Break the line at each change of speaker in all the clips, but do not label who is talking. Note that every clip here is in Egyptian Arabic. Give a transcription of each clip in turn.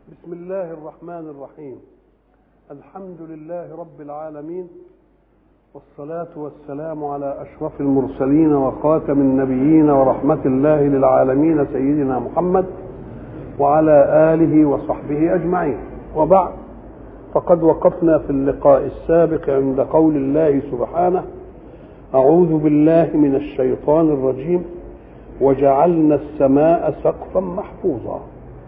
بسم الله الرحمن الرحيم الحمد لله رب العالمين والصلاة والسلام على أشرف المرسلين وخاتم النبيين ورحمة الله للعالمين سيدنا محمد وعلى آله وصحبه أجمعين وبعد فقد وقفنا في اللقاء السابق عند قول الله سبحانه أعوذ بالله من الشيطان الرجيم وجعلنا السماء سقفا محفوظا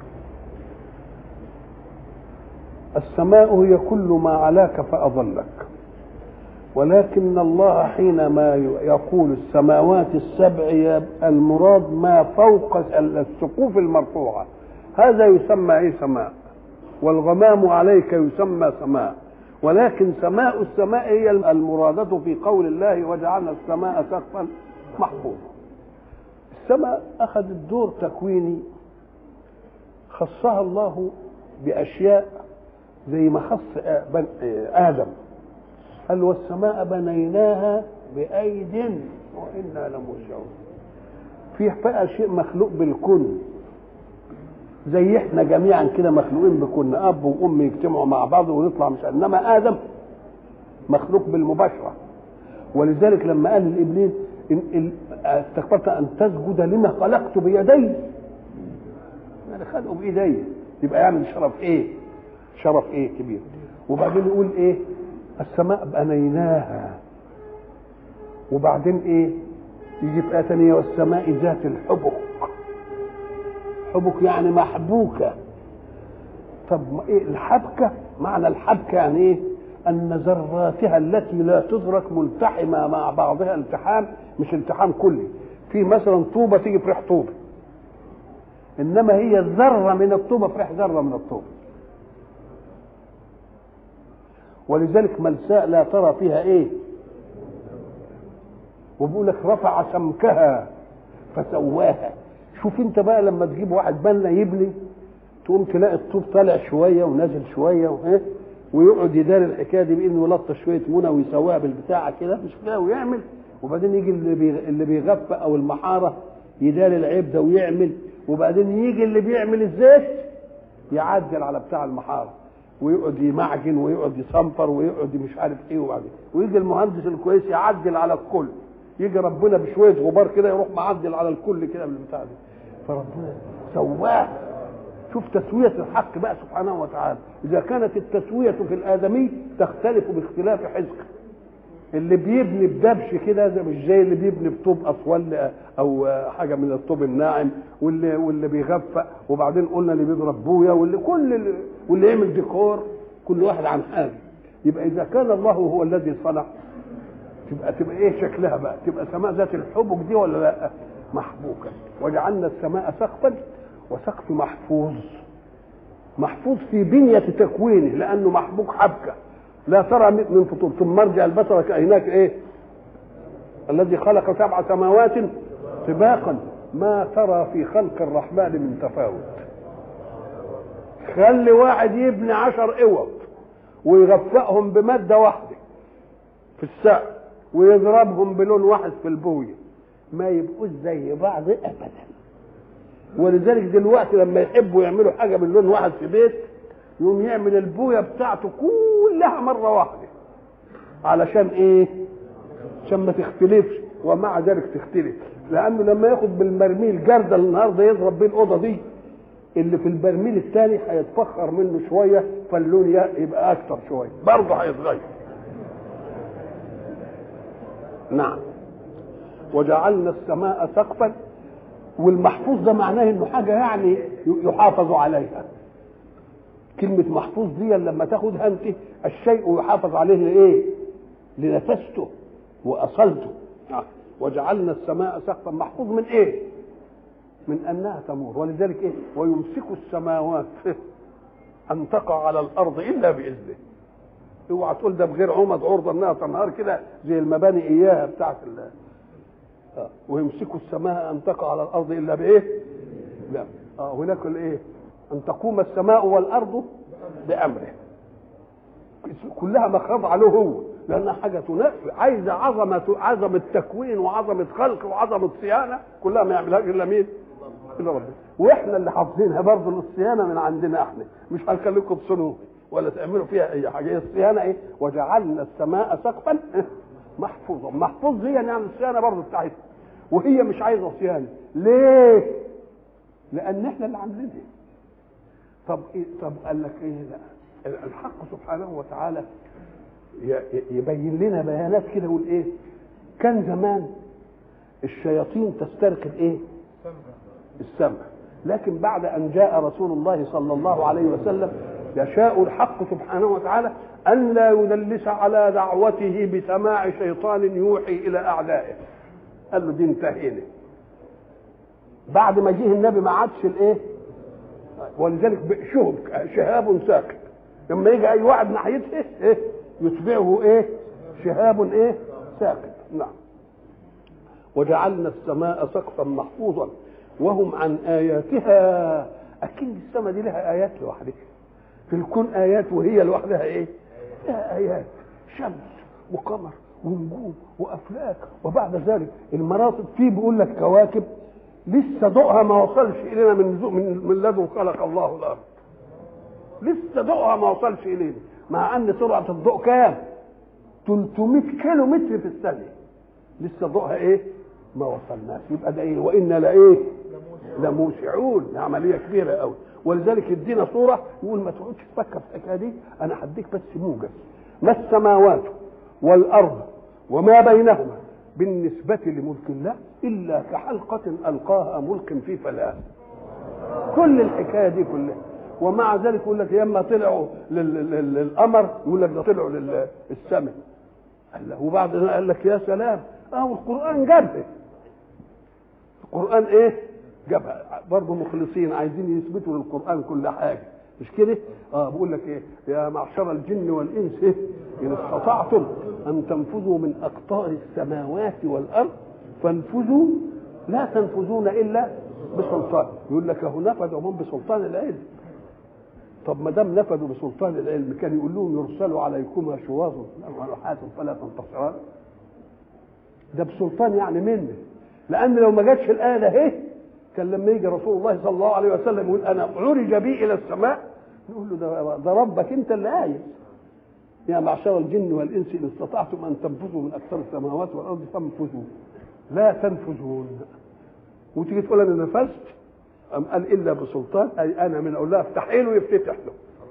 السماء هي كل ما علاك فأظلك ولكن الله حينما يقول السماوات السبع المراد ما فوق السقوف المرفوعة هذا يسمى ايه سماء والغمام عليك يسمى سماء ولكن سماء السماء هي المرادة في قول الله وجعلنا السماء سقفا محفوظا السماء أخذت دور تكويني خصها الله بأشياء زي ما خص آدم قال والسماء بنيناها بأيد وإنا لموسعون في بقى شيء مخلوق بالكن زي احنا جميعا كده مخلوقين بكن اب وام يجتمعوا مع بعض ونطلع مش انما ادم مخلوق بالمباشره ولذلك لما قال لابليس إن استكبرت ان تسجد لما خلقت بيدي يعني خلقه بايدي يبقى يعمل شرف ايه شرف ايه كبير وبعدين يقول ايه السماء بنيناها وبعدين ايه يجي في آية ثانية والسماء ذات الحبك حبك يعني محبوكة طب ايه الحبكة معنى الحبكة يعني ايه أن ذراتها التي لا تدرك ملتحمة مع بعضها التحام مش التحام كلي في مثلا طوبة تيجي في ريح طوبة إنما هي ذرة من الطوبة في ريح ذرة من الطوبة ولذلك ملساء لا ترى فيها ايه وبيقول لك رفع سمكها فسواها شوف انت بقى لما تجيب واحد بنا يبني تقوم تلاقي الطوب طالع شويه ونازل شويه وايه ويقعد يدار الحكايه دي بانه يلطش شويه منى ويسواها بالبتاعه كده مش كده ويعمل وبعدين يجي اللي بي... اللي بيغفى او المحاره يدار العيب ده ويعمل وبعدين يجي اللي بيعمل الزيت يعدل على بتاع المحاره ويقعد يمعجن ويقعد يصنفر ويقعد مش عارف ايه وبعدين ويجي المهندس الكويس يعدل على الكل يجي ربنا بشويه غبار كده يروح معدل على الكل كده بالبتاع دي فربنا سواه شوف تسوية الحق بقى سبحانه وتعالى إذا كانت التسوية في الآدمي تختلف باختلاف حزق اللي بيبني بدبش كده ده مش زي اللي بيبني بطوب أصول أو حاجة من الطوب الناعم واللي واللي بيغفق وبعدين قلنا اللي بيضرب بويا واللي كل اللي واللي يعمل ديكور كل واحد عن حاجة يبقى إذا كان الله هو الذي صنع تبقى تبقى ايه شكلها بقى تبقى سماء ذات الحبك دي ولا لا محبوكة وجعلنا السماء سقفا وسقف محفوظ محفوظ في بنية تكوينه لأنه محبوك حبكة لا ترى من فطور ثم ارجع البصر كأيناك ايه الذي خلق سبع سماوات طباقا ما ترى في خلق الرحمن من تفاوت خلي واحد يبني عشر اوض ويغفقهم بمادة واحدة في السقف ويضربهم بلون واحد في البوية ما يبقوش زي بعض ابدا ولذلك دلوقتي لما يحبوا يعملوا حاجه من لون واحد في بيت يقوم يعمل البويه بتاعته كلها مره واحده علشان ايه عشان ما تختلفش ومع ذلك تختلف لانه لما ياخد بالبرميل جردل النهارده يضرب بيه الاوضه دي اللي في البرميل الثاني هيتفخر منه شويه فاللون يبقى اكتر شويه برضه هيتغير نعم وجعلنا السماء سقفا والمحفوظ ده معناه انه حاجه يعني يحافظ عليها كلمة محفوظ دي لما تاخدها انت الشيء يحافظ عليه لايه؟ لنفسته واصلته وجعلنا السماء سقفا محفوظ من ايه؟ من انها تمور ولذلك ايه؟ ويمسك السماوات ان تقع على الارض الا باذنه اوعى تقول ده بغير عمد عرضه انها تنهار كده زي المباني اياها بتاعت الله آه. ويمسك السماء ان تقع على الارض الا بايه؟ لا اه هناك الايه؟ ان تقوم السماء والارض بامره كلها مخاضعه له هو لانها حاجه تنافي عايزه عظمه عظمه تكوين وعظمه خلق وعظمه صيانه كلها ما يعملهاش الا مين؟ الى ربنا واحنا اللي حافظينها برضه الصيانه من عندنا احنا مش هنخليكم تصونوا ولا تعملوا فيها اي حاجه هي الصيانه ايه وجعلنا السماء سقفا محفوظا محفوظ هي يعني الصيانه برضه بتاعتها وهي مش عايزه صيانه ليه لان احنا اللي عاملينها طب إيه طب قال لك ايه لا الحق سبحانه وتعالى يبين لنا بيانات كده يقول ايه كان زمان الشياطين تسترق الايه السمع لكن بعد ان جاء رسول الله صلى الله عليه وسلم يشاء الحق سبحانه وتعالى ان لا يدلس على دعوته بسماع شيطان يوحي الى اعدائه قال له دي انتهينا بعد ما جه النبي ما عادش الايه ولذلك شهب شهاب ساكت لما يجي اي واحد ناحيته ايه يتبعه ايه شهاب ايه ساكت نعم وجعلنا السماء سقفا محفوظا وهم عن اياتها اكيد السماء دي لها ايات لوحدها في الكون ايات وهي لوحدها ايه لها ايات شمس وقمر ونجوم وافلاك وبعد ذلك المراصد فيه بيقول لك كواكب لسه ضوءها ما وصلش الينا من من من لدن خلق الله الارض لسه ضوءها ما وصلش الينا مع ان سرعه الضوء كام 300 كيلو متر في الثانيه لسه ضوءها ايه ما وصلناش يبقى ده ايه وانا لايه لموسعون عمليه كبيره قوي ولذلك يدينا صوره يقول ما تقعدش تفكر في الحكايه دي انا هديك بس موجز ما السماوات والارض وما بينهما بالنسبة لملك الله إلا كحلقة ألقاها ملك في فلاة كل الحكاية دي كلها ومع ذلك يقول لك لما طلعوا للقمر يقول لك ده طلعوا للسماء قال له وبعد ذلك قال لك يا سلام اه القرآن جابها القرآن ايه جابها برضه مخلصين عايزين يثبتوا للقرآن كل حاجة مش كده؟ اه بقول لك ايه؟ يا معشر الجن والانس إيه؟ ان استطعتم ان تنفذوا من اقطار السماوات والارض فانفذوا لا تنفذون الا بسلطان يقول لك اهو نفذوا هم بسلطان العلم طب ما دام نفذوا بسلطان العلم كان يقول لهم يرسلوا عليكما شواظ ونحاس فلا تنتصران ده بسلطان يعني منه لان لو ما جاتش الايه ده اهي كان لما يجي رسول الله صلى الله عليه وسلم يقول انا عرج بي الى السماء نقول له ده, ده ربك انت اللي قايل يا معشر الجن والانس ان استطعتم ان تنفذوا من اكثر السماوات والارض فانفذوا لا تنفذون وتيجي تقول انا نفذت أم قال الا بسلطان اي انا من اقول لها افتحي له يفتح له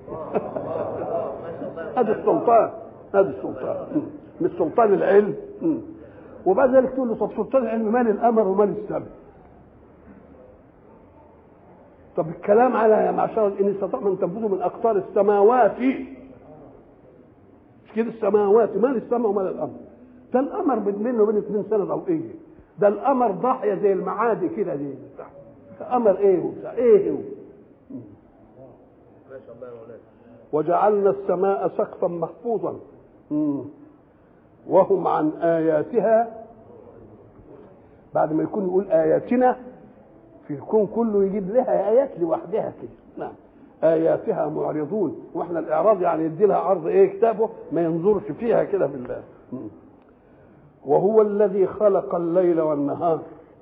هذا السلطان هذا السلطان مش سلطان العلم وبعد ذلك تقول له طب سلطان العلم مال الامر ومال السمع طب الكلام على يا معشر ان استطعتم ان تنفذوا من اقطار السماوات مش كده السماوات مال السماء ومال الامر ده القمر بينه وبين اثنين سنه ضوئيه ده القمر ضاحيه زي المعادي كده دي قمر ايه وبتاع ايه هو
ما شاء الله يا مولانا
وجعلنا السماء سقفا محفوظا مم. وهم عن اياتها بعد ما يكون يقول اياتنا في الكون كله يجيب لها ايات لوحدها كده نعم اياتها معرضون واحنا الاعراض يعني يدي لها عرض ايه كتابه ما ينظرش فيها كده بالله مم. وهو الذي خلق الليل والنهار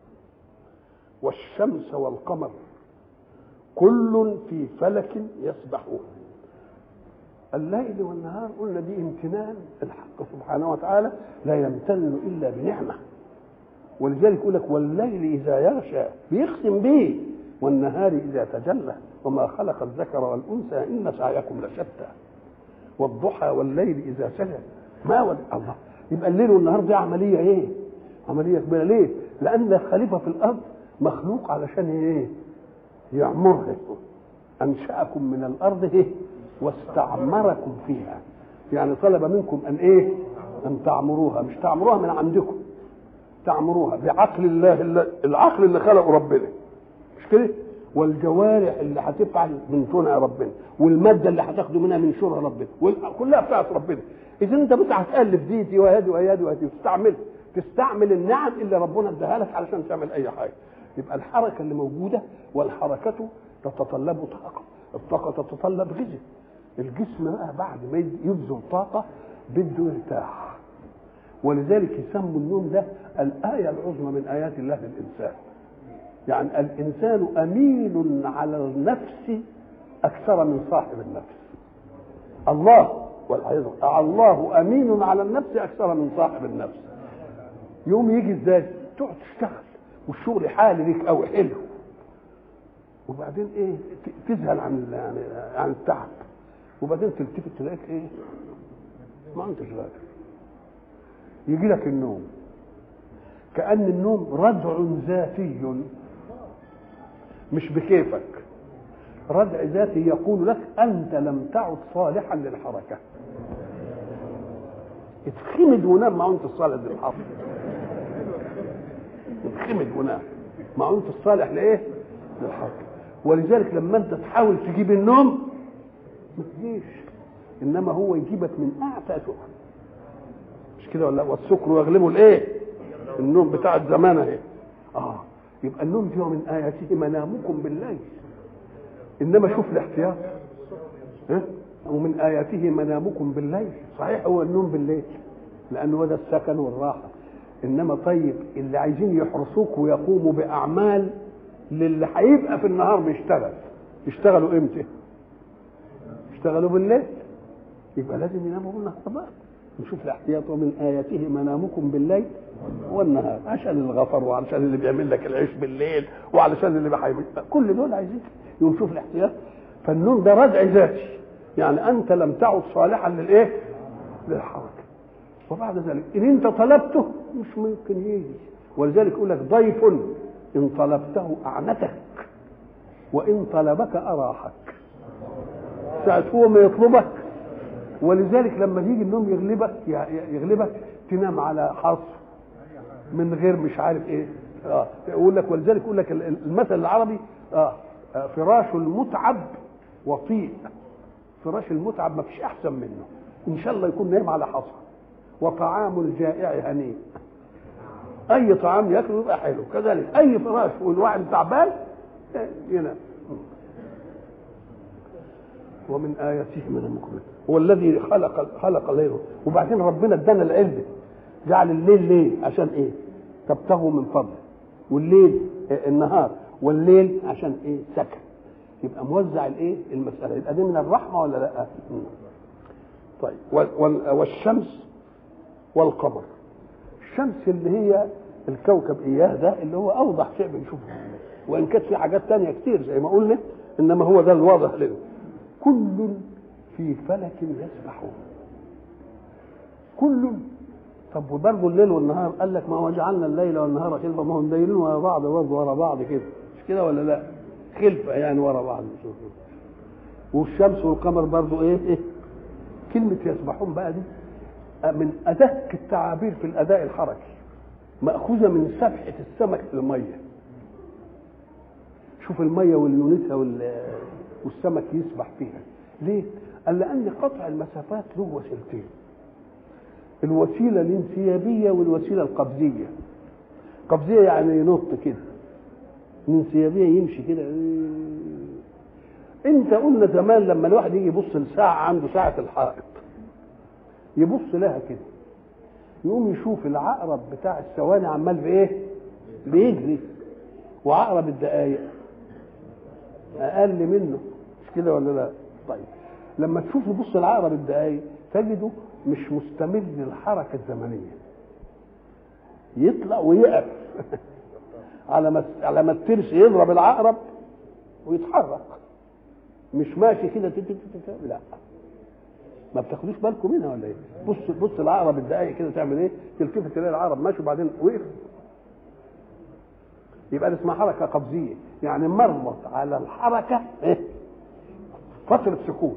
والشمس والقمر كل في فلك يسبحون الليل والنهار قلنا دي امتنان الحق سبحانه وتعالى لا يمتن الا بنعمه ولذلك يقول لك والليل اذا يغشى بيقسم به والنهار اذا تجلى وما خلق الذكر والانثى ان سعيكم لشتى والضحى والليل اذا سجى ما ود الله يبقى الليل والنهار دي عمليه ايه؟ عمليه كبيره ليه؟ لان الخليفه في الارض مخلوق علشان ايه؟ يعمرها انشاكم من الارض ايه؟ واستعمركم فيها يعني طلب منكم ان ايه؟ ان تعمروها مش تعمروها من عندكم تعمروها بعقل الله اللي العقل اللي خلقه ربنا مش كده؟ والجوارح اللي هتفعل من صنع ربنا والماده اللي هتاخده منها من شرع ربنا كلها بتاعت ربنا اذا انت بتاع تالف دي دي وهذه وهذه وهذه تستعمل تستعمل النعم اللي ربنا اداها لك علشان تعمل اي حاجه يبقى الحركه اللي موجوده والحركه تتطلب طاقه الطاقه تتطلب غذاء الجسم بقى بعد ما يبذل طاقه بده يرتاح ولذلك يسموا النوم ده الايه العظمى من ايات الله للانسان يعني الانسان امين على النفس اكثر من صاحب النفس الله والعياذ الله امين على النفس اكثر من صاحب النفس يوم يجي ازاي تقعد تشتغل والشغل حالي ليك او حلو وبعدين ايه تذهل عن يعني عن التعب وبعدين تلتفت تلاقيك ايه ما انتش راجل يجي لك النوم كأن النوم ردع ذاتي مش بكيفك ردع ذاتي يقول لك أنت لم تعد صالحا للحركة اتخمد ونام ما انت الصالح للحركة اتخمد ونام ما انت الصالح لايه للحركة ولذلك لما انت تحاول تجيب النوم ما تجيش انما هو يجيبك من اعتى سكر مش كده ولا والسكر يغلبه الايه النوم بتاع الزمان اهي اه يبقى النوم دي من اياته منامكم بالليل انما شوف الاحتياط ها ومن اياته منامكم بالليل صحيح هو النوم بالليل لانه هو ده السكن والراحه انما طيب اللي عايزين يحرسوك ويقوموا باعمال للي هيبقى في النهار بيشتغل يشتغلوا امتى يشتغلوا بالليل يبقى لازم يناموا بالنهار بقى نشوف الاحتياط ومن اياته منامكم بالليل والنهار عشان الغفر وعشان اللي بيعمل لك العيش بالليل وعلشان اللي بيحيي كل دول عايزين يوم شوف الاحتياط فالنوم ده ردع ذاتي يعني انت لم تعد صالحا للايه للحركه وبعد ذلك ان انت طلبته مش ممكن يجي ولذلك يقول لك ضيف ان طلبته اعنتك وان طلبك اراحك ساعة هو ما يطلبك ولذلك لما يجي النوم يغلبك يغلبك تنام على حصر من غير مش عارف ايه اه يقول لك ولذلك يقول لك المثل العربي اه فراش المتعب وطيء فراش المتعب ما فيش احسن منه ان شاء الله يكون نايم على حصى وطعام الجائع هنيء اي طعام ياكله يبقى حلو كذلك اي فراش والواحد تعبان ينام ومن اياته منامكم هو الذي خلق خلق الليل وبعدين ربنا ادانا العلم جعل الليل ليه عشان ايه تبتغوا من فضله والليل النهار والليل عشان ايه سكن يبقى موزع الايه المساله يبقى دي من الرحمه ولا لا طيب والشمس والقمر الشمس اللي هي الكوكب اياه ده اللي هو اوضح شيء بنشوفه وان كانت في حاجات تانية كتير زي ما قلنا انما هو ده الواضح لنا كل في فلك يسبحون كل طب وبرضه الليل والنهار قال لك ما هو جعلنا الليل والنهار خلفه ما هم دايرين ورا بعض برضه ورا بعض كده مش كده ولا لا؟ خلفه يعني ورا بعض والشمس والقمر برضه ايه ايه كلمة يسبحون بقى دي من أدق التعابير في الأداء الحركي مأخوذة من سبحة السمك في المية شوف المية واليونسها والسمك يسبح فيها ليه؟ قال لأن قطع المسافات له وسيلتين الوسيلة الانسيابية والوسيلة القبضية قبضية يعني ينط كده الانسيابية يمشي كده انت قلنا زمان لما الواحد يجي يبص لساعة عنده ساعة الحائط يبص لها كده يقوم يشوف العقرب بتاع الثواني عمال بايه بيجري وعقرب الدقايق اقل منه مش كده ولا لا طيب لما تشوف يبص العقرب الدقايق تجده مش مستمر للحركة الزمنية يطلع ويقف على ما على ما الترس يضرب العقرب ويتحرك مش ماشي كده لا ما بتاخدوش بالكم منها ولا ايه؟ بص بص العقرب الدقايق كده تعمل ايه؟ تلتفت تلاقي العقرب ماشي وبعدين وقف يبقى دي اسمها حركه قبضيه يعني مرت على الحركه ايه؟ فتره سكون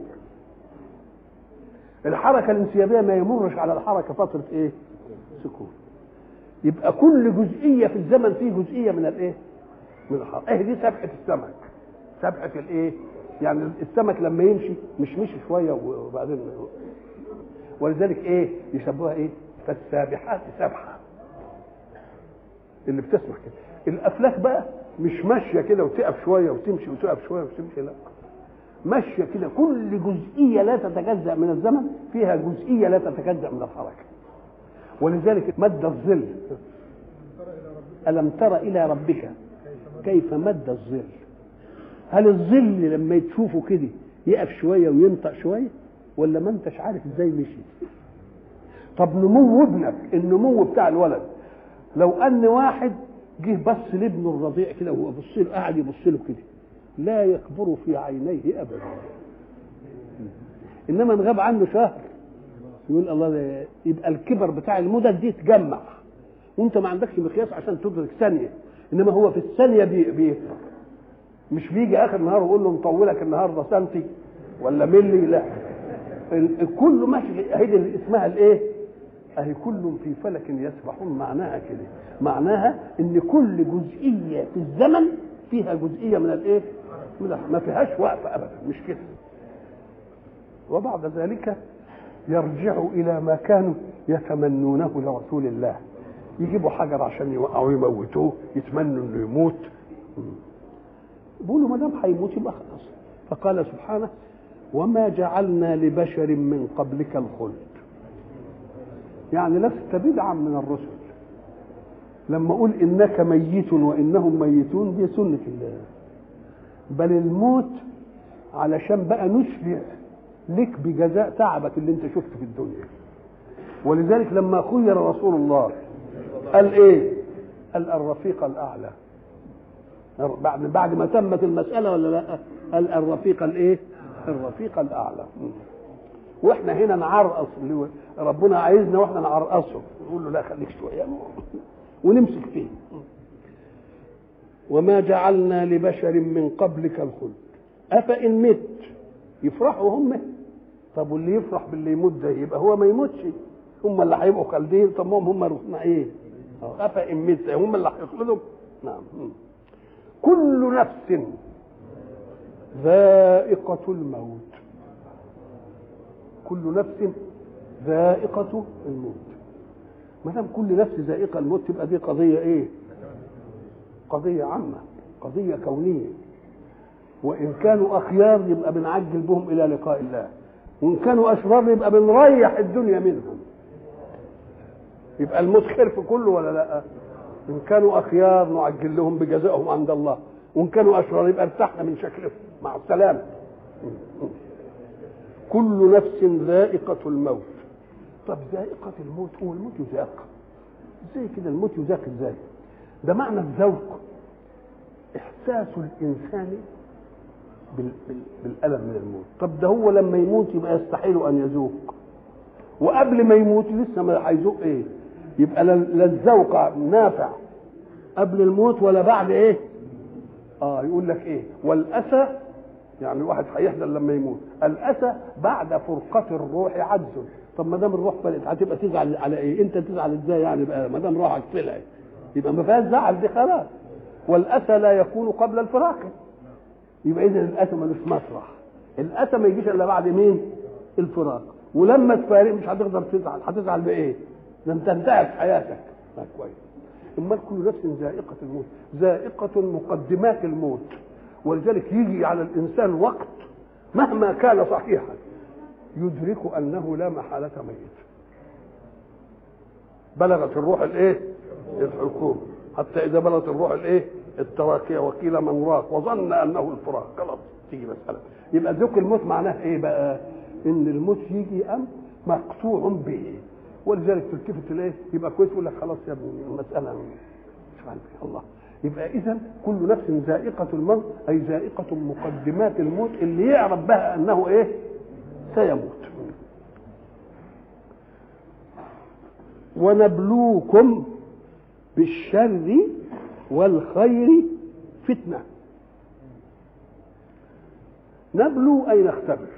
الحركه الانسيابيه ما يمرش على الحركه فتره ايه؟ سكون يبقى كل جزئيه في الزمن فيه جزئيه من الايه؟ من الحركه ايه دي سبحه السمك سبحه الايه؟ يعني السمك لما يمشي مش مشي شويه وبعدين ولذلك ايه يشبهها ايه فالسابحات سبحه اللي بتسمع كده الافلاك بقى مش ماشيه كده وتقف شويه وتمشي وتقف شويه وتمشي لا ماشيه كده كل جزئيه لا تتجزا من الزمن فيها جزئيه لا تتجزا من الحركه ولذلك مد الظل الم تر الى ربك كيف مد الظل هل الظل لما تشوفه كده يقف شويه وينطق شويه ولا ما انتش عارف ازاي مشي طب نمو ابنك النمو بتاع الولد لو ان واحد جه بص لابنه الرضيع كده وهو بص له قاعد يبص له كده لا يكبر في عينيه ابدا انما ان غاب عنه شهر يقول الله ده يبقى الكبر بتاع المدد دي تجمع وانت ما عندكش مقياس عشان تدرك ثانيه انما هو في الثانيه بي بيكبر مش بيجي اخر النهار ويقول له مطولك النهارده سنتي ولا ملي لا كله ماشي هي اللي اسمها الايه؟ اهي كل في فلك يسبحون معناها كده معناها ان كل جزئيه في الزمن فيها جزئيه من الايه؟ من ما فيهاش وقفه ابدا مش كده وبعد ذلك يرجع الى ما كانوا يتمنونه لرسول الله يجيبوا حجر عشان يوقعوا يموتوه يتمنوا انه يموت بيقولوا ما دام هيموت يبقى خلاص فقال سبحانه وما جعلنا لبشر من قبلك الخلد يعني لست بدعا من الرسل لما اقول انك ميت وانهم ميتون دي سنه الله بل الموت علشان بقى نشبع لك بجزاء تعبك اللي انت شفته في الدنيا ولذلك لما خير رسول الله قال ايه قال الرفيق الاعلى بعد بعد ما تمت المساله ولا لا قال الرفيق الايه الرفيق الاعلى واحنا هنا نعرقص ربنا عايزنا واحنا نعرقصه نقول له لا خليك شويه ونمسك فيه وما جعلنا لبشر من قبلك الخلد افان مت يفرحوا هم طب واللي يفرح باللي يموت ده يبقى هو ما يموتش هم اللي هيبقوا خالدين طب هم هم رحنا ايه افان مت هم اللي هيخلدوا نعم كل نفس ذائقة الموت كل نفس ذائقة الموت ما دام كل نفس ذائقة الموت تبقى دي قضية ايه؟ قضية عامة قضية كونية وإن كانوا أخيار يبقى بنعجل بهم إلى لقاء الله وإن كانوا أشرار يبقى بنريح الدنيا منهم يبقى الموت خير في كله ولا لا؟ إن كانوا أخيار نعجل لهم بجزائهم عند الله وإن كانوا أشرار يبقى ارتحنا من شكلهم مع السلامة كل نفس ذائقة الموت طب ذائقة الموت هو الموت يذاق ازاي كده الموت يذاق ازاي ده معنى الذوق احساس الانسان بال... بال... بالالم من الموت طب ده هو لما يموت يبقى يستحيل ان يذوق وقبل ما يموت لسه ما هيذوق ايه يبقى لا الذوق نافع قبل الموت ولا بعد ايه اه يقول لك ايه والاسى يعني الواحد هيحزن لما يموت الاسى بعد فرقه الروح عجز طب ما دام الروح طلعت هتبقى تزعل على ايه انت تزعل ازاي يعني بقى ما دام روحك طلعت يبقى ما فيهاش زعل دي خلاص والاسى لا يكون قبل الفراق يبقى اذا الاسى ملوش مسرح الاسى ما يجيش الا بعد مين الفراق ولما تفارق مش هتقدر تزعل هتزعل بايه ده انت انتهت حياتك لا كويس امال كل نفس ذائقه الموت ذائقه مقدمات الموت ولذلك يجي على الانسان وقت مهما كان صحيحا يدرك انه لا محاله ميت بلغت الروح الايه الحكوم حتى اذا بلغت الروح الايه التراكيه وقيل من راق وظن انه الفراق خلاص تيجي مساله يبقى ذوق الموت معناه ايه بقى ان الموت يجي ام مقطوع به ولذلك تلتفت اليه يبقى كويس يقول لك خلاص يا ابني المساله مش عارف الله يبقى اذا كل نفس ذائقه الموت اي ذائقه مقدمات الموت اللي يعرف بها انه ايه سيموت ونبلوكم بالشر والخير فتنه نبلو اي نختبر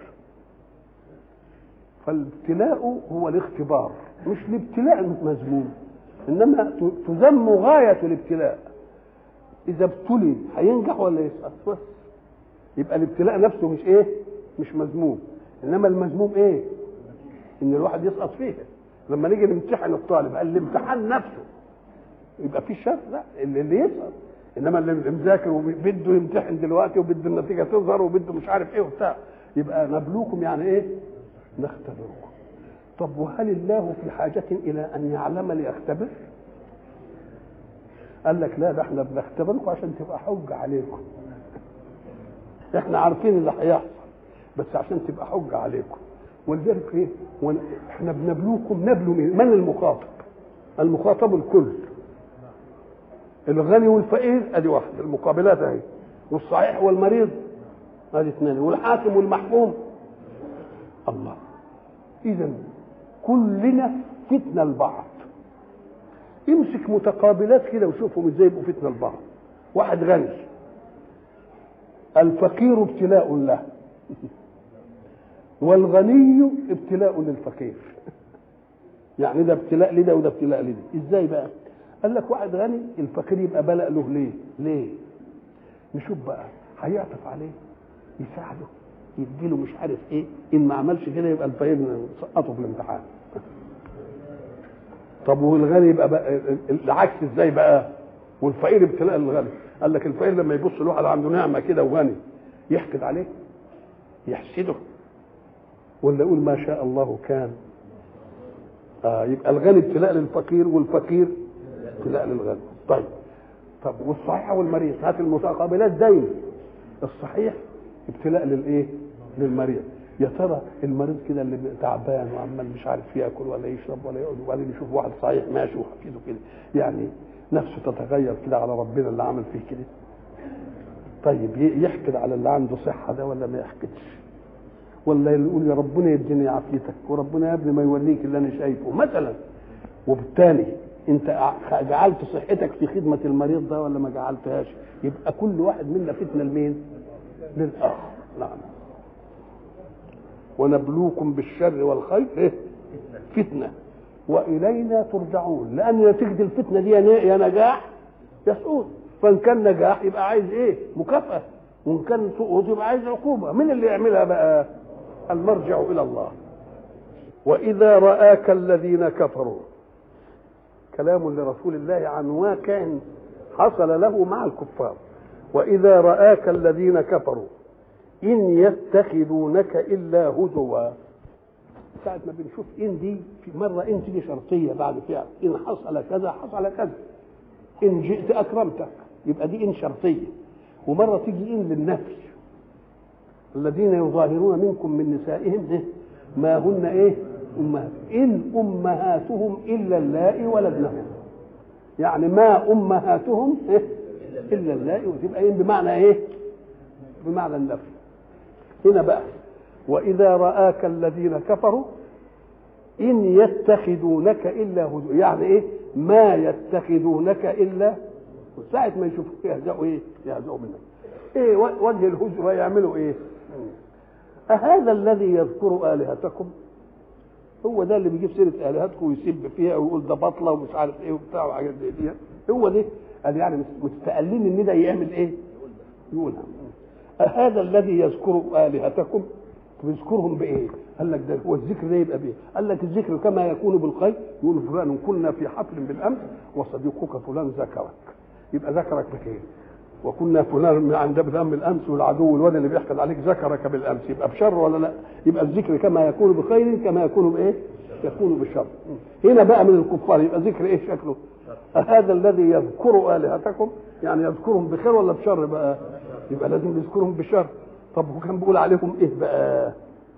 فالابتلاء هو الاختبار مش الابتلاء المذموم انما تذم غايه الابتلاء اذا ابتلي هينجح ولا يسقط بس يبقى الابتلاء نفسه مش ايه مش مذموم انما المذموم ايه ان الواحد يسقط فيه لما نيجي نمتحن الطالب الامتحان نفسه يبقى في شر لا اللي, اللي يسقط انما اللي مذاكر وبده يمتحن دلوقتي وبده النتيجه تظهر وبده مش عارف ايه وبتاع يبقى نبلوكم يعني ايه نختبركم طب وهل الله في حاجة إلى أن يعلم ليختبر؟ قال لك لا ده احنا بنختبركم عشان تبقى حجه عليكم احنا عارفين اللي هيحصل بس عشان تبقى حجه عليكم ولذلك ايه ون- احنا بنبلوكم نبلو مين من المخاطب المخاطب الكل الغني والفقير ادي واحده المقابلات اهي والصحيح والمريض ادي اثنين والحاكم والمحكوم الله اذا كلنا فتنه لبعض امسك متقابلات كده وشوفهم ازاي يبقوا فتنه لبعض واحد غني الفقير ابتلاء له والغني ابتلاء للفقير يعني ده ابتلاء لده وده ابتلاء لده ازاي بقى قال لك واحد غني الفقير يبقى بلاء له ليه ليه نشوف بقى هيعطف عليه يساعده يديله مش عارف ايه ان ما عملش كده يبقى الفقير سقطه في الامتحان طب والغني يبقى بقى العكس ازاي بقى والفقير ابتلاء للغني قال لك الفقير لما يبص لواحد عنده نعمه كده وغني يحقد عليه يحسده ولا يقول ما شاء الله كان آه يبقى الغني ابتلاء للفقير والفقير ابتلاء للغني طيب طب والصحيح والمريض هات المتقابلات دايما الصحيح ابتلاء للايه للمريض يا ترى المريض كده اللي تعبان وعمال مش عارف ياكل ولا يشرب ولا يقعد وبعدين يشوف واحد صحيح ماشي وحفيده كده يعني نفسه تتغير كده على ربنا اللي عمل فيه كده طيب ي- يحقد على اللي عنده صحه ده ولا ما يحقدش ولا يقول يا ربنا يديني عافيتك وربنا يا ابني ما يوليك اللي انا شايفه مثلا وبالتالي انت ع- جعلت صحتك في خدمه المريض ده ولا ما جعلتهاش يبقى كل واحد منا فتنه لمين للاخر نعم ونبلوكم بالشر والخير إيه؟ فتنه والينا ترجعون لان نتيجه الفتنه دي يا ن- يا نجاح يا سقوط فان كان نجاح يبقى عايز ايه مكافاه وان كان سقوط يبقى عايز عقوبه مين اللي يعملها بقى المرجع الى الله واذا راك الذين كفروا كلام لرسول الله عن واقع حصل له مع الكفار واذا راك الذين كفروا ان يتخذونك الا هزوا ساعة ما بنشوف إن دي في مرة إن تيجي شرطية بعد فعل إن حصل كذا حصل كذا إن جئت أكرمتك يبقى دي إن شرطية ومرة تيجي إن للنفي الذين يظاهرون منكم من نسائهم إيه؟ ما هن إيه أمهات إن أمهاتهم إلا اللائي ولدنهم يعني ما أمهاتهم إيه؟ إلا اللائي وتبقى إن بمعنى إيه بمعنى النفي هنا بقى وإذا رآك الذين كفروا إن يتخذونك إلا هزوا يعني إيه ما يتخذونك إلا ساعة ما يشوفوك يهزأوا إيه يهزأوا منك إيه وجه الهزء يعملوا إيه أهذا الذي يذكر آلهتكم هو ده اللي بيجيب سيرة آلهتكم ويسب فيها ويقول ده بطلة ومش عارف إيه وبتاع وحاجات زي دي هو ده قال يعني مستقلين إن ده يعمل إيه يقولها أهذا الذي يذكر آلهتكم بيذكرهم بايه؟ قال لك ده هو الذكر ده يبقى بايه؟ قال لك الذكر كما يكون بالخير يقول فلان كنا في حفل بالامس وصديقك فلان ذكرك يبقى ذكرك بخير وكنا فلان عند فلان بالامس والعدو الواد اللي بيحقد عليك ذكرك بالامس يبقى بشر ولا لا؟ يبقى الذكر كما يكون بخير كما يكون بايه؟ يكون بالشر هنا بقى من الكفار يبقى ذكر ايه شكله؟ هذا الذي يذكر الهتكم يعني يذكرهم بخير ولا بشر بقى؟ يبقى لازم يذكرهم بشر طب هو كان بيقول عليهم ايه بقى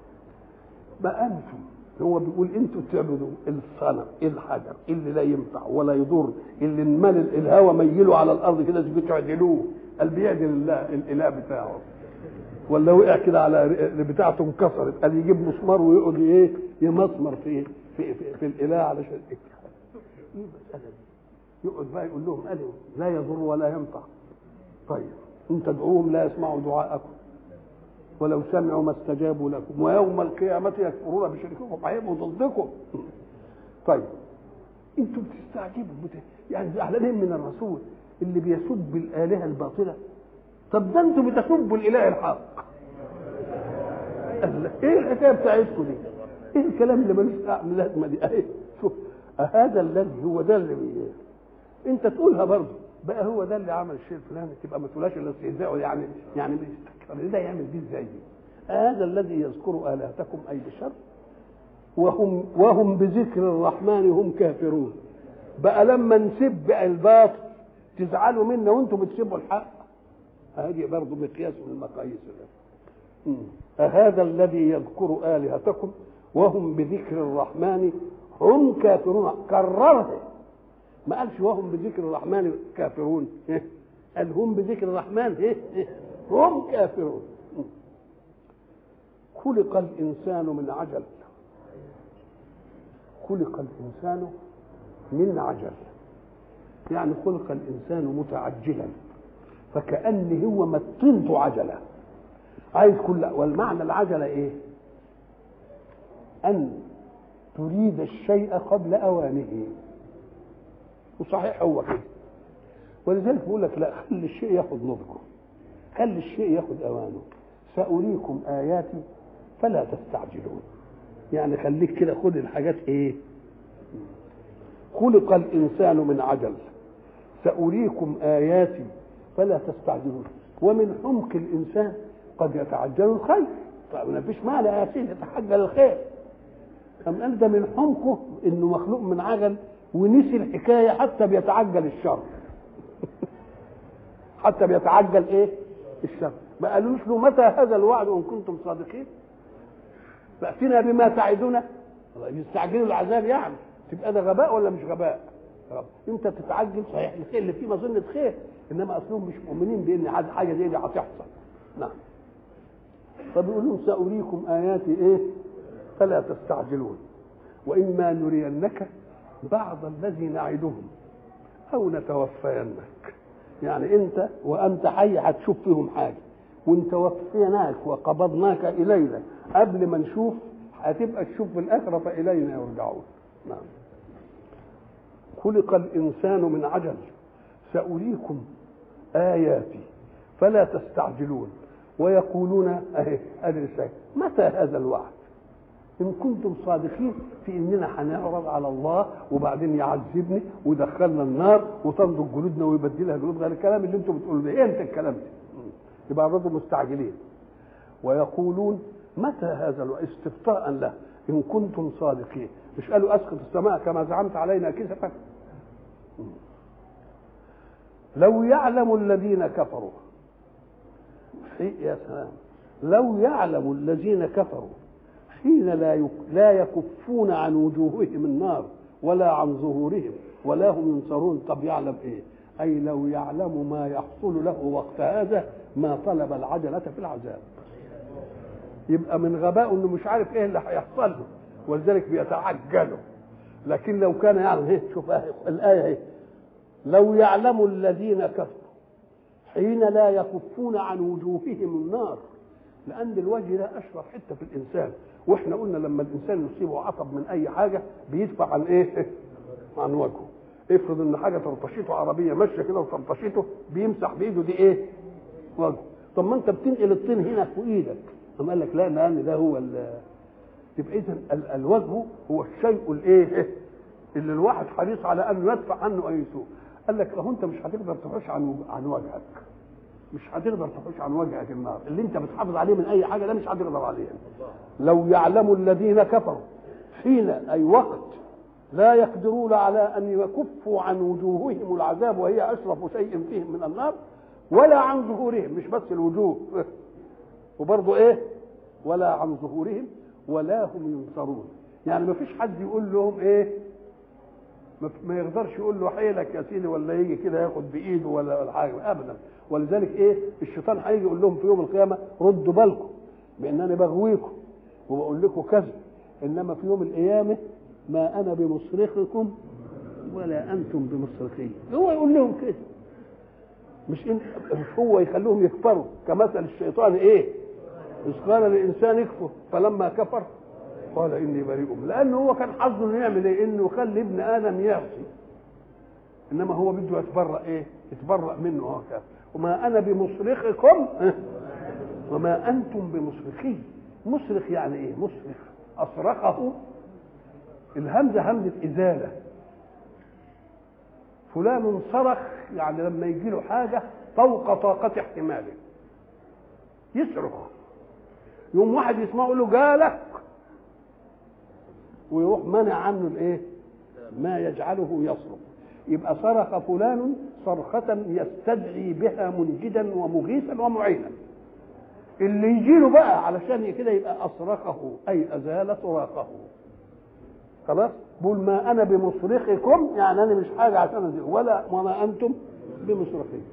بقى انتم هو بيقول انتوا تعبدوا الصنم الحجر اللي لا ينفع ولا يضر اللي المال الهوى ميله على الارض كده تيجوا تعدلوه قال بيعدل الله الاله بتاعه ولا وقع كده على بتاعته انكسرت قال يجيب مسمار ويقعد ايه يمسمر في في في, في الاله علشان ايه ايه المساله دي يقعد بقى يقول لهم قالوا لا يضر ولا ينفع طيب ان تدعوهم لا يسمعوا دعاءكم ولو سمعوا ما استجابوا لكم ويوم القيامة يكفرون بشرككم هيبقوا ضدكم طيب انتم بتستعجبوا بت... يعني زعلانين من الرسول اللي بيسب الآلهة الباطلة طب ده انتم بتسبوا الإله الحق الله. ايه الحكايه بتاعتكم دي؟ ايه الكلام اللي ملوش طعم لازمه دي؟ اهي شوف هذا الذي هو ده اللي بي... انت تقولها برضه بقى هو ده اللي عمل الشيء الفلاني تبقى ما تقولهاش الا استهزاء يعني يعني بيستكبر ده يعمل دي ازاي هذا الذي يذكر الهتكم اي بشر وهم وهم بذكر الرحمن هم كافرون بقى لما نسب الباطل تزعلوا منا وانتم بتسيبوا الحق هذه برضه مقياس من المقاييس ده. أهذا الذي يذكر آلهتكم وهم بذكر الرحمن هم كافرون كررها ما قالش وهم بذكر الرحمن كافرون قال هم بذكر الرحمن هم كافرون خلق الإنسان من عجل خلق الإنسان من عجل يعني خلق الإنسان متعجلا فكأن هو متنت عجلة عايز كل والمعنى العجلة إيه؟ أن تريد الشيء قبل أوانه وصحيح هو كده ولذلك بقول لك لا خلي الشيء ياخذ نضجه خلي الشيء ياخذ أوانه سأريكم آياتي فلا تستعجلون يعني خليك كده خد الحاجات ايه خلق الانسان من عجل ساريكم اياتي فلا تستعجلون ومن حمق الانسان قد يتعجل الخير طيب ما فيش معنى يا سيدي يتعجل الخير أم قال ده من حمقه انه مخلوق من عجل ونسي الحكايه حتى بيتعجل الشر حتى بيتعجل ايه الشر ما قالوش له متى هذا الوعد ان كنتم صادقين فاتنا بما تعدنا يستعجلوا العذاب يعني تبقى ده غباء ولا مش غباء رب. انت تتعجل صحيح الخير اللي فيه مظنه خير انما اصلهم مش مؤمنين بان حاجه زي دي هتحصل نعم فبيقول لهم ساريكم اياتي ايه فلا تستعجلون واما نرينك بعض الذي نعدهم او نتوفينك يعني انت وانت حي هتشوف فيهم حاجه وانت وفيناك وقبضناك الينا قبل ما نشوف هتبقى تشوف في الاخره فالينا يرجعون نعم خلق الانسان من عجل ساريكم اياتي فلا تستعجلون ويقولون اهي ادري متى هذا الوعد ان كنتم صادقين في اننا هنعرض على الله وبعدين يعذبني ويدخلنا النار وتنضج جلودنا ويبدلها جلود غير الكلام اللي انتم بتقولوا ده ايه انت الكلام ده يبقى برضه مستعجلين ويقولون متى هذا الوقت استبطاء له ان كنتم صادقين مش قالوا اسقط السماء كما زعمت علينا كسفا لو يعلم الذين كفروا يا سلام لو يعلم الذين كفروا حين لا لا يكفون عن وجوههم النار ولا عن ظهورهم ولا هم ينصرون طب يعلم ايه اي لو يعلم ما يحصل له وقت هذا ما طلب العجله في العذاب يبقى من غباء انه مش عارف ايه اللي هيحصل له ولذلك بيتعجلوا لكن لو كان يعلم ايه شوف الايه اهي لو يعلم الذين كفروا حين لا يكفون عن وجوههم النار لان الوجه ده اشرف حته في الانسان واحنا قلنا لما الانسان يصيبه عصب من اي حاجه بيدفع عن ايه عن وجهه افرض ان حاجه ترطشيته عربيه ماشيه كده وترطشيته بيمسح بايده دي ايه وجهه طب ما انت بتنقل الطين هنا في ايدك قام قال لك لا لان ده هو يبقى اذا الوجه هو الشيء الايه اللي الواحد حريص على انه يدفع عنه اي سوء قال لك اهو انت مش هتقدر تحوش عن عن وجهك مش هتقدر تحوش عن وجهك النار اللي انت بتحافظ عليه من اي حاجه ده مش هتقدر عليه لو يعلم الذين كفروا حين اي وقت لا يقدرون على ان يكفوا عن وجوههم العذاب وهي اشرف شيء فيهم من النار ولا عن ظهورهم مش بس الوجوه وبرضه ايه ولا عن ظهورهم ولا هم ينصرون يعني ما فيش حد يقول لهم ايه ما يقدرش يقول له حيلك يا سيدي ولا يجي كده ياخد بايده ولا ولا حاجه ابدا ولذلك ايه الشيطان هيجي يقول لهم في يوم القيامه ردوا بالكم بانني بغويكم وبقول لكم كذا انما في يوم القيامه ما انا بمصرخكم ولا انتم بمصرخي هو يقول لهم كده مش إن مش هو يخليهم يكفروا كمثل الشيطان ايه إذ قال للإنسان يكفر فلما كفر قال إني بريء لأنه هو كان حظه إنه يعمل إيه؟ إنه يخلي ابن آدم يعصي إنما هو بده يتبرأ إيه؟ يتبرأ منه هو كافر وما أنا بمصرخكم وما أنتم بمصرخي مصرخ يعني إيه؟ مصرخ أصرخه الهمزة همزة إزالة فلان صرخ يعني لما يجي له حاجة فوق طاقة احتماله يصرخ يوم واحد يسمعه يقول له جالك ويروح منع عنه الايه ما يجعله يصرخ يبقى صرخ فلان صرخة يستدعي بها منجدا ومغيثا ومعينا اللي يجي له بقى علشان كده يبقى أصرخه أي أزال صراخه خلاص بقول ما أنا بمصرخكم يعني أنا مش حاجة عشان أزيل ولا وما أنتم بمصرخين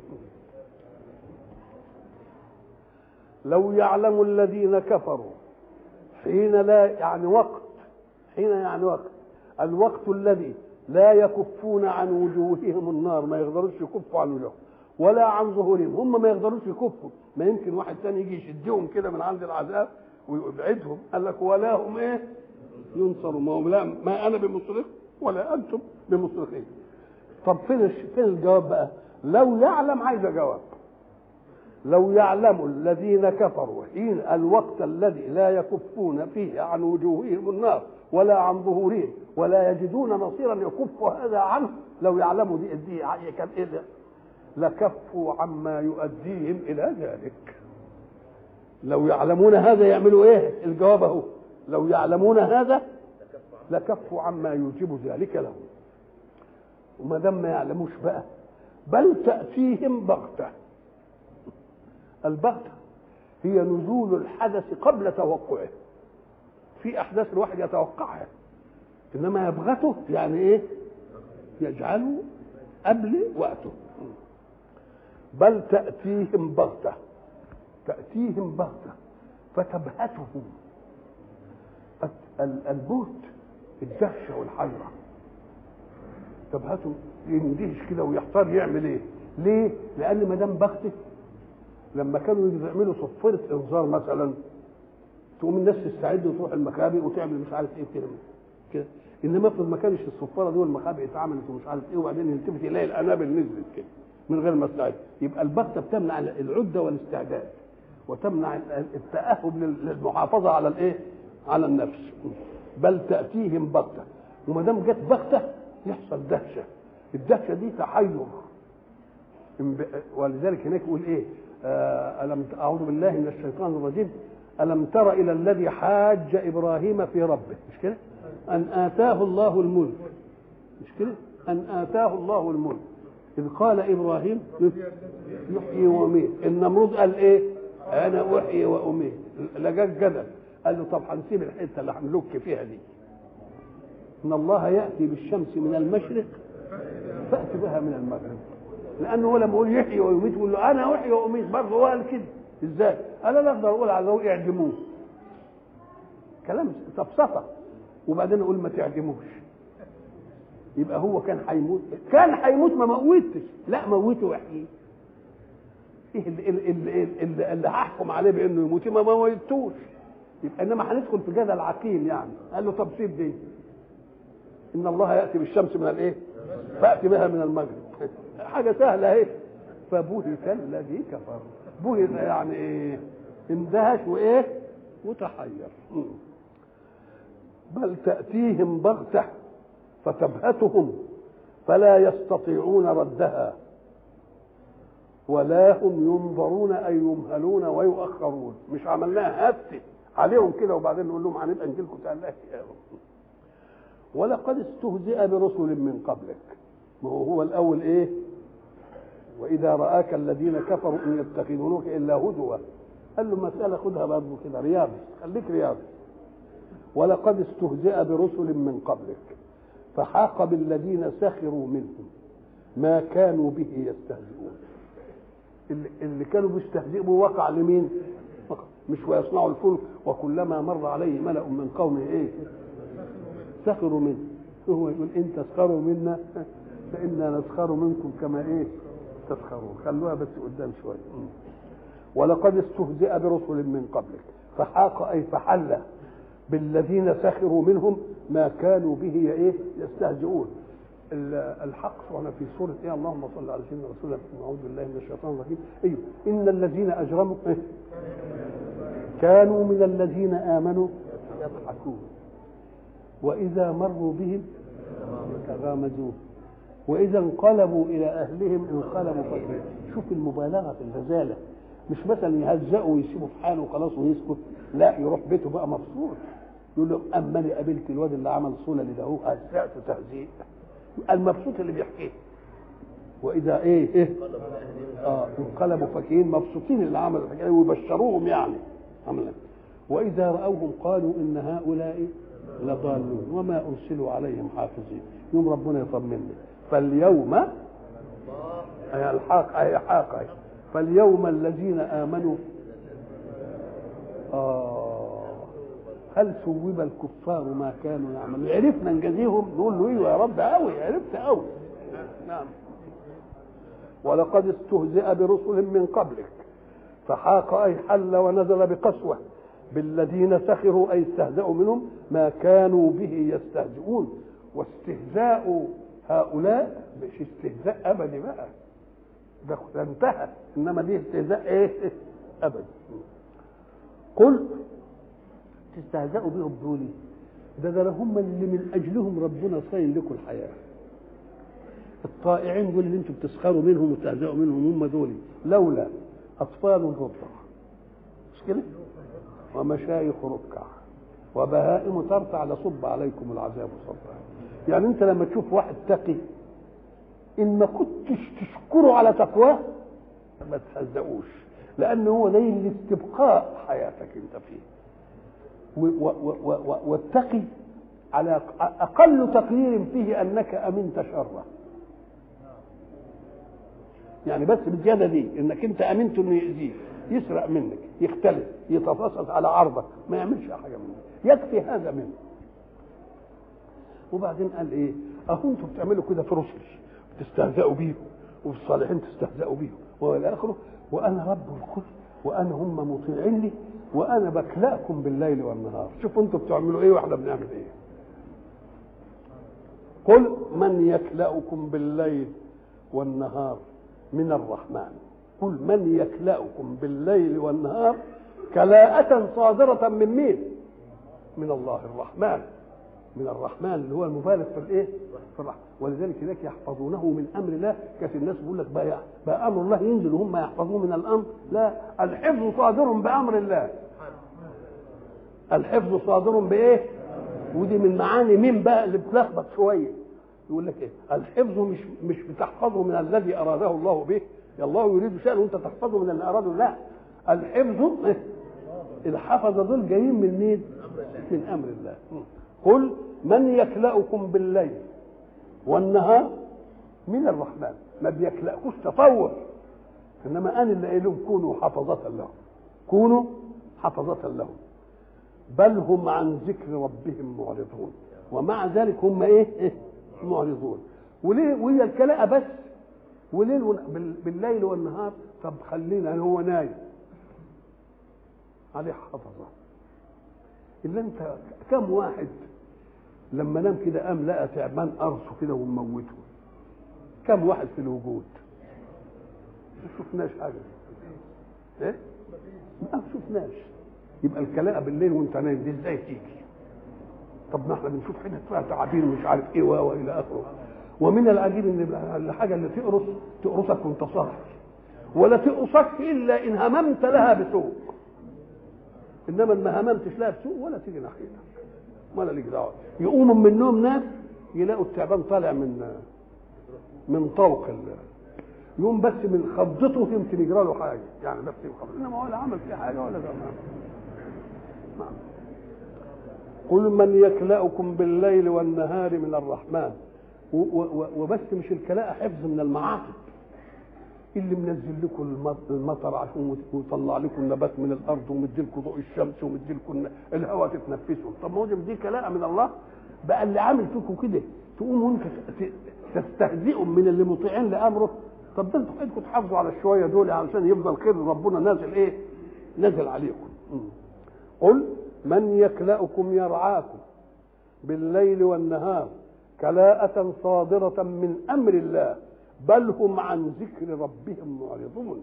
لو يعلم الذين كفروا حين لا يعني وقت حين يعني وقت الوقت الذي لا يكفون عن وجوههم النار ما يقدروش يكفوا عن وجوههم ولا عن ظهورهم هم ما يقدروش يكفوا ما يمكن واحد تاني يجي يشدهم كده من عند العذاب ويبعدهم قال لك ولا هم ايه ينصروا ما هم لا ما انا بمصرخ ولا انتم بمصرخين طب فين فين الجواب بقى لو يعلم عايز جواب لو يعلم الذين كفروا حين الوقت الذي لا يكفون فيه عن وجوههم النار ولا عن ظهورهم ولا يجدون نصيرا يكف هذا عنه لو يعلموا دي, دي كان ايه ده لكفوا عما يؤديهم الى ذلك لو يعلمون هذا يعملوا ايه الجواب اهو لو يعلمون هذا لكفوا عما يوجب ذلك لهم وما دام ما يعلموش بقى بل تأتيهم بغتة البغتة هي نزول الحدث قبل توقعه في أحداث الواحد يتوقعها إنما يبغته يعني إيه يجعله قبل وقته بل تأتيهم بغتة تأتيهم بغتة فتبهتهم البهت الدهشة والحيرة تبهته يندهش كده ويحتار يعمل ايه ليه لان ما دام بغته لما كانوا يعملوا صفرة انذار مثلا تقوم الناس تستعد وتروح المخابئ وتعمل مش عارف ايه كده كده انما افرض ما كانش الصفاره دي والمخابئ اتعملت ومش عارف ايه وبعدين يلتفت يلاقي الانابل نزلت كده من غير ما استعد يبقى البغته بتمنع العده والاستعداد وتمنع التاهب للمحافظه على الايه؟ على النفس بل تاتيهم بغته وما دام جت بغته يحصل دهشه الدهشه دي تحير ولذلك هناك يقول ايه؟ آه ألم أعوذ بالله من الشيطان الرجيم ألم تر إلى الذي حاج إبراهيم في ربه مش كده؟ أن آتاه الله الملك مش كده؟ أن آتاه الله الملك إذ قال إبراهيم يحيي ويميت النمرود قال إيه؟ أنا أحيي وأميت لجاج جدل قال له طب هنسيب الحتة اللي هنلك فيها دي إن الله يأتي بالشمس من المشرق فأتي بها من المغرب لأنه هو لما يقول يحيي ويميت يقول له أنا أحيي وأميت برضه هو قال كده إزاي؟ أنا لا أقدر أقول على اعدموه كلام سفسطة وبعدين أقول ما تعدموش يبقى هو كان هيموت كان هيموت ما موتش لا موته واحييه ايه اللي, اللي, اللي, اللي هحكم عليه بانه يموت ما موتوش يبقى انما هندخل في جدل عقيم يعني قال له طب سيب دي ان الله ياتي بالشمس من الايه فاتي بها من المغرب حاجه سهله اهي فبهت الذي كفر بهت يعني ايه اندهش وايه وتحير بل تاتيهم بغته فتبهتهم فلا يستطيعون ردها ولا هم ينظرون اي يمهلون ويؤخرون مش عملناها هفت عليهم كده وبعدين نقول لهم هنبقى نجي لكم تاني ولقد استهزئ برسل من قبلك ما هو هو الاول ايه واذا راك الذين كفروا ان يتخذونك الا هدوا قال له مساله خدها برضه كده رياضي خليك رياضي ولقد استهزئ برسل من قبلك فحاق بالذين سخروا منهم ما كانوا به يستهزئون اللي, اللي كانوا بيستهزئوا وقع لمين مش ويصنعوا الفلك وكلما مر عليه ملأ من قومه ايه سخروا منه هو يقول ان تسخروا منا فإنا نسخر منكم كما ايه تسخرون خلوها بس قدام شويه ولقد استهزئ برسل من قبلك فحاق اي فحل بالذين سخروا منهم ما كانوا به ايه يستهزئون الحق سبحانه في سورة إيه اللهم صل على سيدنا رسول الله أعوذ بالله من الشيطان الرجيم أيوه إن الذين أجرموا إيه؟ كانوا من الذين آمنوا يضحكون وإذا مروا بهم يتغامزون وإذا انقلبوا إلى أهلهم انقلبوا فكرين شوف المبالغة في الرزالة مش مثلا يهزقوا ويسيبوا في حاله وخلاص ويسكت لا يروح بيته بقى مبسوط يقول له اما انا قابلت الواد اللي عمل صوله لده هزأته تهزيء المبسوط اللي بيحكيه واذا ايه ايه اه انقلبوا فاكهين مبسوطين اللي عملوا الحكايه ويبشروهم يعني عملا واذا راوهم قالوا ان هؤلاء لضالون وما ارسلوا عليهم حافظين يوم ربنا يطمنا فاليوم أي الحاق أي حاق فاليوم الذين آمنوا آه هل ثوب الكفار ما كانوا يعملون عرفنا نجازيهم نقول له ايوه يا رب قوي عرفت قوي نعم ولقد استهزئ برسل من قبلك فحاق اي حل ونزل بقسوه بالذين سخروا اي استهزأوا منهم ما كانوا به يستهزئون واستهزاء هؤلاء مش استهزاء ابدي بقى ده انتهى انما دي استهزاء ايه ابدي قل تستهزئوا بهم دول ده ده هم اللي من اجلهم ربنا صاين لكم الحياه الطائعين دول اللي انتم بتسخروا منهم وتستهزئوا منهم هم دول لولا اطفال رضع مش كده ومشايخ ركع وبهائم ترتع لصب عليكم العذاب صبا يعني انت لما تشوف واحد تقي ان ما كنتش تشكره على تقواه ما تهزقوش لان هو ده لاستبقاء حياتك انت فيه والتقي على اقل تقدير فيه انك امنت شره يعني بس بالزياده دي انك انت امنت انه يأذيك يسرق منك يختلف يتفصص على عرضك ما يعملش حاجه منك يكفي هذا منه وبعدين قال ايه اهو انتوا بتعملوا كده في رسل تستهزئوا بيهم وفي الصالحين تستهزئوا بيهم والى اخره وانا رب الكل وانا هم مطيعين لي وانا بكلاكم بالليل والنهار شوفوا انتوا بتعملوا ايه واحنا بنعمل ايه قل من يكلأكم بالليل والنهار من الرحمن قل من يكلأكم بالليل والنهار كلاءة صادرة من مين؟ من الله الرحمن من الرحمن اللي هو المبالغ في الايه؟ في الرحمن ولذلك هناك يحفظونه من امر الله كانت الناس بيقول لك بقى, بقى امر الله ينزل وهم يحفظوه من الامر لا الحفظ صادر بامر الله الحفظ صادر بايه؟ ودي من معاني مين بقى اللي بتلخبط شويه يقول لك ايه؟ الحفظ مش مش بتحفظه من الذي اراده الله به الله يريد شيئا وانت تحفظه من اللي اراده لا الحفظ إيه؟ الحفظ دول جايين من مين؟ من امر الله قل من يكلأكم بالليل والنهار من الرحمن ما بيكلأكوش تطور انما انا اللي قايل لهم كونوا حفظة لهم كونوا حفظة لهم بل هم عن ذكر ربهم معرضون ومع ذلك هم ايه, إيه؟ معرضون وليه وهي الكلاءة بس وليل بالليل والنهار طب خلينا هو نايم عليه حفظه الا انت كم واحد لما نام كده قام لقى تعبان قرصه كده وموته كم واحد في الوجود ما شفناش حاجه ايه ما شفناش يبقى الكلاء بالليل وانت نايم دي ازاي تيجي طب ما احنا بنشوف حته فيها تعابير مش عارف ايه والى اخره ومن العجيب ان الحاجه اللي تقرص تقرصك وانت صاحي ولا تقرصك الا ان هممت لها بسوء انما ما هممتش لها بسوء ولا تيجي ناحيتك ولا ليك دعوه يقوموا من النوم ناس يلاقوا التعبان طالع من من طوق يوم بس من خضته يمكن يجرى له حاجه يعني بس يخبط انما ولا عمل فيه حاجه ولا ده نعم قل من يكلأكم بالليل والنهار من الرحمن وبس مش الكلاء حفظ من المعاصي اللي منزل لكم المطر عشان يطلع لكم النبات من الارض ومدي لكم ضوء الشمس ومدي لكم الهواء تتنفسوا طب ما هو دي كلاء من الله بقى اللي عامل فيكم كده تقوموا انت تستهزئوا من اللي مطيعين لامره طب ده انتوا ايدكم تحافظوا على الشويه دول علشان يفضل خير ربنا نازل ايه؟ نازل عليكم قل من يكلأكم يرعاكم بالليل والنهار كلاءة صادرة من أمر الله بل هم عن ذكر ربهم معرضون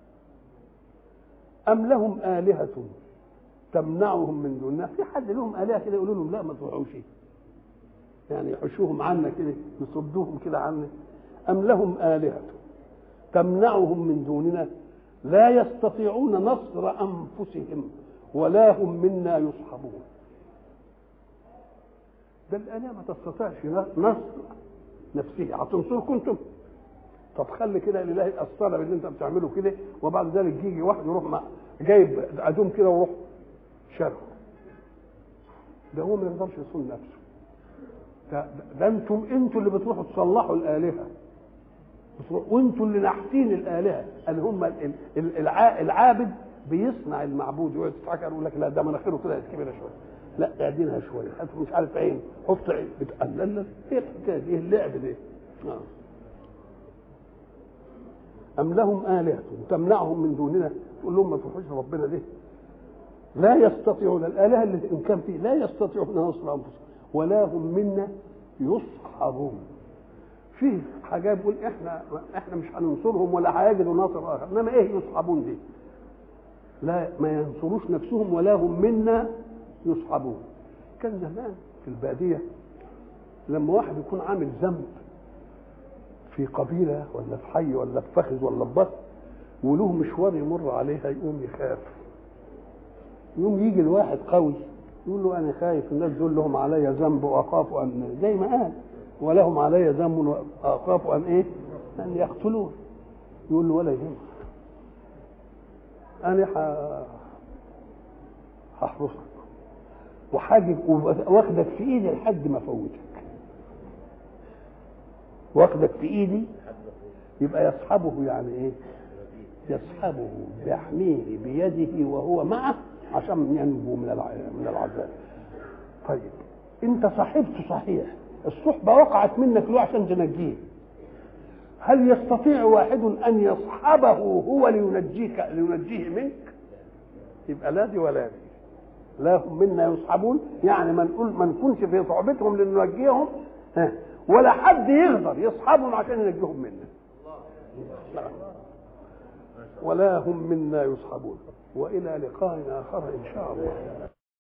أم لهم آلهة تمنعهم من دوننا في حد لهم آلهة كده يقولوا لهم لا ما تروحوش يعني يحشوهم عنا كده يصدوهم كده عنا أم لهم آلهة تمنعهم من دوننا لا يستطيعون نصر أنفسهم ولا هم منا يصحبون ده الآلهة ما تستطيعش نصر نفسه هتنصركم انتم طب خلي كده الاله يأثر باللي انت بتعمله كده وبعد ذلك يجي واحد يروح مع جايب ادوم كده ويروح شره ده هو ما يقدرش يصون نفسه ده, ده انتم انتم اللي بتروحوا تصلحوا الالهه وانتم اللي ناحتين الالهه اللي هم العابد بيصنع المعبود يقعد يتحكى يقول لك لا ده مناخيره طلعت كبيره شويه لا اعدلها شويه هات مش عارف عين حط عين بتقلل ايه الحكايه دي ايه اللعب ده آه. ام لهم الهه تمنعهم من دوننا تقول لهم ما تروحوش ربنا ليه لا يستطيعون الالهه اللي ان كان فيه لا يستطيعون نصر انفسهم ولا هم منا يصحبون فيه حاجات بيقول احنا احنا مش هننصرهم ولا هيجدوا ناصر اخر انما ايه يصحبون دي لا ما ينصروش نفسهم ولا هم منا يصحبون كان زمان في الباديه لما واحد يكون عامل ذنب في قبيله ولا في حي ولا في فخذ ولا في بطن وله مشوار يمر عليها يقوم يخاف يقوم يجي الواحد قوي يقول له انا خايف الناس دول لهم علي ذنب واخاف ان زي ما قال ولهم علي ذنب واخاف ان ايه؟ ان يقتلون يقول له ولا يهمك انا هحرسك وحاجب واخدك في ايدي لحد ما فوتك واخدك في ايدي يبقى يصحبه يعني ايه يصحبه بيحميه بيده وهو معه عشان ينجو من من العذاب طيب انت صاحبته صحيح الصحبة وقعت منك له عشان تنجيه هل يستطيع واحد ان يصحبه هو لينجيك لينجيه منك يبقى لا دي ولا دي لا هم منا يصحبون يعني ما نقول ما نكونش في صحبتهم لننجيهم ولا حد يقدر يصحبهم عشان ينجيهم منا ولا هم منا يصحبون والى لقاء اخر ان شاء الله